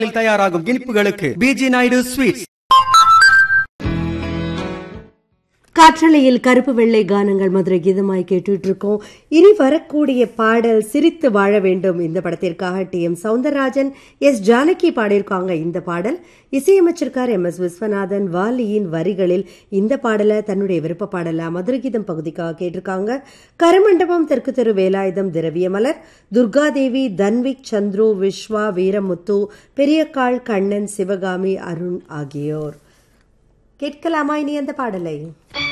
தயாராகும் இனிப்புகளுக்கு PG Naidu sweets காற்றலையில் கருப்பு வெள்ளை கானங்கள் மதுரை கீதமாய் கேட்டுட்டு இருக்கோம் இனி வரக்கூடிய பாடல் சிரித்து வாழ வேண்டும் இந்த படத்திற்காக T M Soundararajan S Janaki பாடியிருக்காங்க இந்த பாடல் இசையமைச்சிருக்கார் எம் எஸ் விஸ்வநாதன் வாலியின் வரிகளில் இந்த பாடலை தன்னுடைய விருப்ப பாடலா மதுரை கீதம் பகுதிக்காக கேட்டிருக்காங்க கருமண்டபம் தெற்கு தெரு வேலாயுதம் திரவியமலர் துர்காதேவி தன்விக் சந்துரு விஸ்வா வீரமுத்து பெரியக்காள் கண்ணன் சிவகாமி அருண் ஆகியோர் கேட்கலாமா இனி அந்த பாடலை